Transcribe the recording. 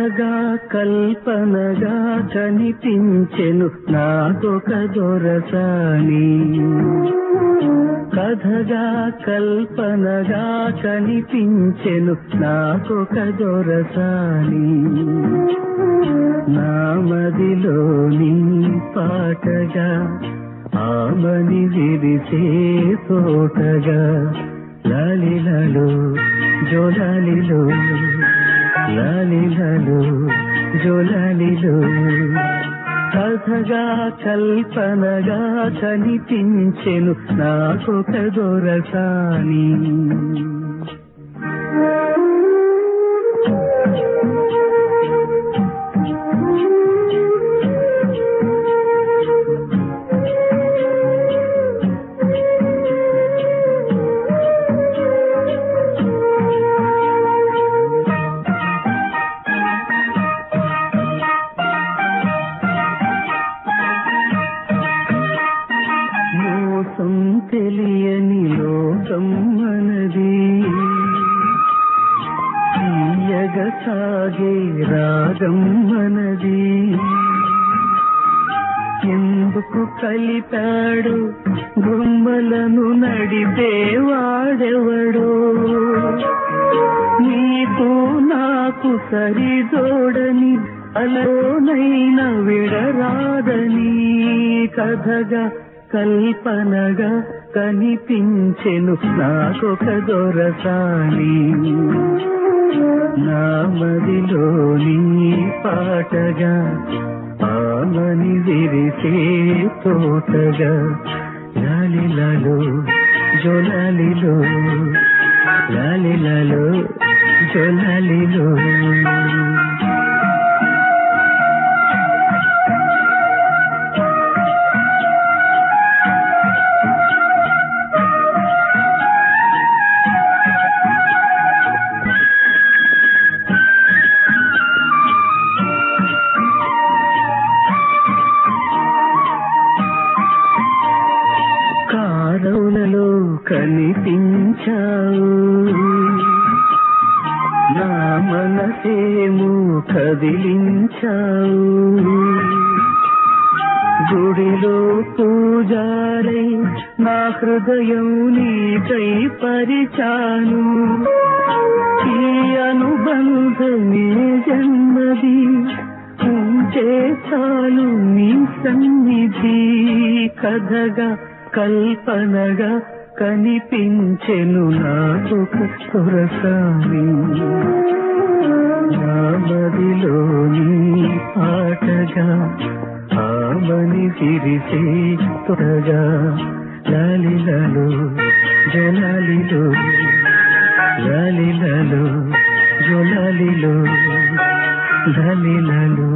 కథగా కల్పనగా కనిపించెను నాకొక దొరసాని కథగా కల్పనగా కనిపించెను నాకొక దొరసాని నామదిలోని పాటగా ఆమని విరిసే తోటగా లాలిలలో జోలాలిలో లాలిలలో జోలాలిలో కథగా కల్పనగా కనిపించెను నాకొక దొరసాని మోసం తెలియని లోకం మనది తీయగ సాగే రాగం మనది ఎందుకు కలిపాడు బొమ్మలను నడిపేవాడెవడో నీకు నాకు సరిదోడని అలోనైనా విడరాదని కథగా కల్పనగా కనిపించెను నాకొక దొరసాని నా మదిలోని పాటగా ఆమని విరిసే తోటగా లాలిలలో జోలాలిలో లాలిలలో జోలాలిలో కారవులలో కనిపించావు నా మనసేమో కదిలించావు గుడిలో పూజారై నా హృదయం నీకై పరిచాను ఈ అనుబంధమే జన్మది ఉంచే చాలు నీ సన్నిధి కథగా కల్పనగా కనిపించెను నాకు సురసాని నా మదిలోని ఆటగా ఆమని విరిసే త్వరగా లాలిలలో జలాలిలో లాలిలలో జొలాలిలో లాలిలలో